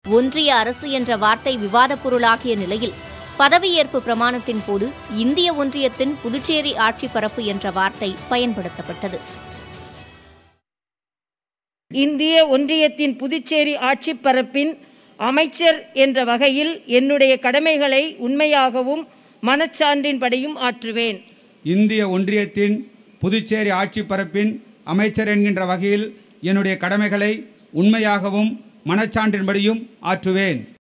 ஒன்றிய அரசு என்ற வார்த்தை விவாதப் பொருளாகிய நிலையில் பதவியேற்பு பிரமாணத்தின் போது இந்திய ஒன்றியத்தின் புதுச்சேரி ஆட்சி பரப்பு என்ற வார்த்தை பயன்படுத்தப்பட்டது இந்திய ஒன்றியத்தின் புதுச்சேரி ஆட்சிப் பரப்பின் அமைச்சர் என்ற வகையில் என்னுடைய கடமைகளை உண்மையாகவும் மனச்சான்றின்படியும் ஆற்றுவேன் இந்திய ஒன்றியத்தின் புதுச்சேரி ஆட்சி பரப்பின் அமைச்சர் என்கின்ற வகையில் என்னுடைய கடமைகளை உண்மையாகவும் மனச்சான்றின்படியும் ஆற்றுவேன்